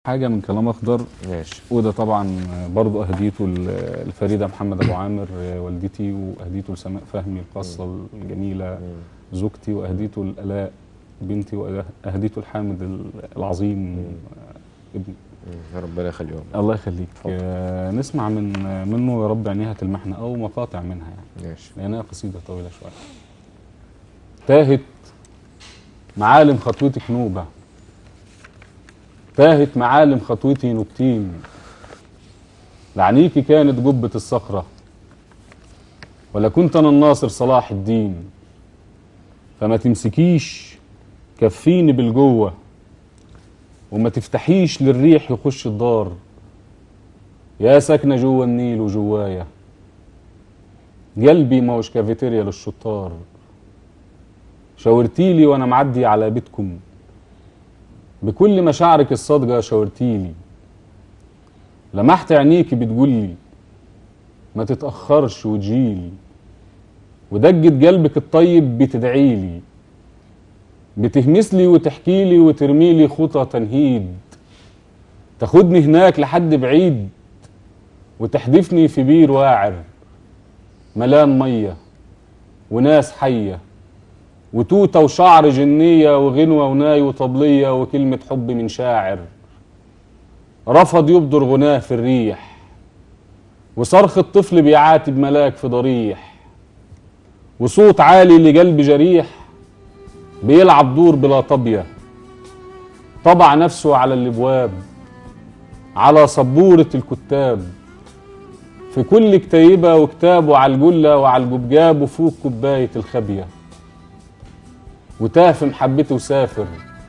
حاجة من كلام أخضر ماشي وده طبعا برضو أهديته ل- لفريدة محمد أبو عامر والدتي وأهديته لسماء فهمي القصة الجميلة مم. زوجتي وأهديته لآلاء بنتي وأهديته لحامد ال- العظيم ابني مم. ربنا يخليهم الله يخليك آه، نسمع من منه يا رب عينيها تلمحنا أو مقاطع منها يعني ماشي لأنها قصيدة طويلة شوية تاهت معالم خطوتك نوبة تاهت معالم خطوتي نبتين لعنيكي كانت جبة الصخرة ولا كنت أنا الناصر صلاح الدين فما تمسكيش كفيني بالجوه وما تفتحيش للريح يخش الدار يا ساكنة جوه النيل وجوايا قلبي ما هوش كافيتيريا للشطار شاورتيلي وانا معدي على بيتكم بكل مشاعرك الصادقة شاورتيلي لمحت عينيكي بتقولي ما تتأخرش وتجيلي ودقة قلبك الطيب بتدعيلي بتهمسلي وتحكيلي وترميلي خطى تنهيد تاخدني هناك لحد بعيد وتحدفني في بير واعر ملان ميه وناس حيه وتوته وشعر جنيه وغنوه وناي وطبليه وكلمه حب من شاعر رفض يبدر غناه في الريح وصرخ الطفل بيعاتب ملاك في ضريح وصوت عالي لقلب جريح بيلعب دور بلا طبيه طبع نفسه على الابواب على سبوره الكتاب في كل كتيبة وكتاب وعلى الجلة وعلى الجبجاب وفوق كوباية الخبية وتاه في محبته وسافر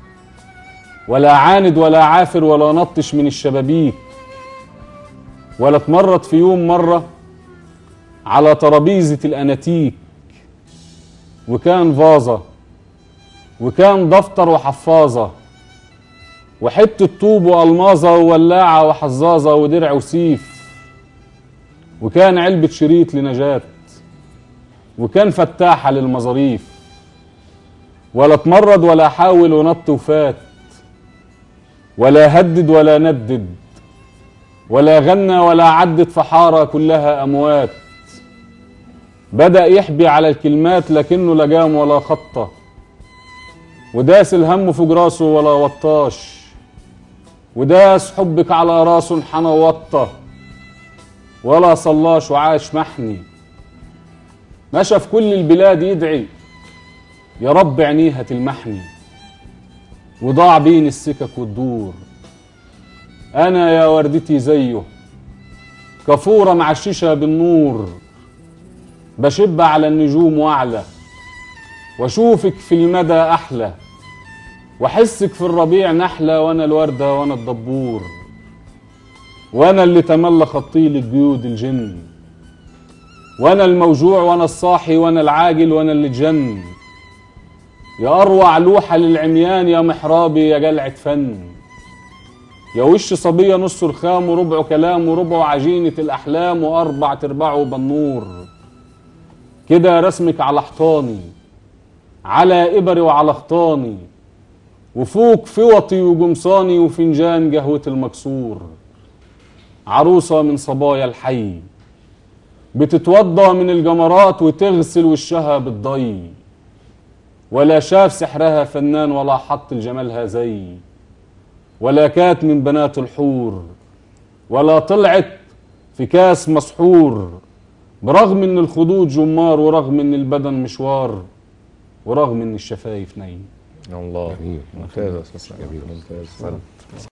ولا عاند ولا عافر ولا نطش من الشبابيك ولا اتمرد في يوم مرة على ترابيزة الأناتيك وكان فازة وكان دفتر وحفاظة وحتة طوب وألماظة وولاعة وحزازة ودرع وسيف وكان علبة شريط لنجاة وكان فتاحة للمظاريف ولا اتمرد ولا حاول ونط وفات ولا هدد ولا ندد ولا غنى ولا عدت في حارة كلها أموات بدأ يحبي على الكلمات لكنه لا جام ولا خطة وداس الهم فوق راسه ولا وطاش وداس حبك على راسه انحنى وطه ولا صلاش وعاش محني مشى في كل البلاد يدعي يا رب عينيها تلمحني وضاع بين السكك والدور انا يا وردتي زيه كفورة معششة بالنور بشب على النجوم واعلى واشوفك في المدى احلى واحسك في الربيع نحلة وانا الوردة وانا الدبور وانا اللي تملى خطيل الجيود الجن وانا الموجوع وانا الصاحي وانا العاجل وانا اللي جن يا اروع لوحة للعميان يا محرابي يا جلعة فن يا وش صبية نص رخام وربعه كلام وربعه عجينة الأحلام وأربع تربعه بالنور كده رسمك على حيطاني على إبري وعلى خطاني وفوق فوطي وجمصاني وفنجان قهوة المكسور عروسة من صبايا الحي بتتوضى من الجمرات وتغسل وشها بالضي ولا شاف سحرها فنان ولا حط لجمالها زي ولا كانت من بنات الحور ولا طلعت في كاس مسحور برغم ان الخدود جمار ورغم ان البدن مشوار ورغم ان الشفايف نايم الله ممتاز يا استاذ ممتاز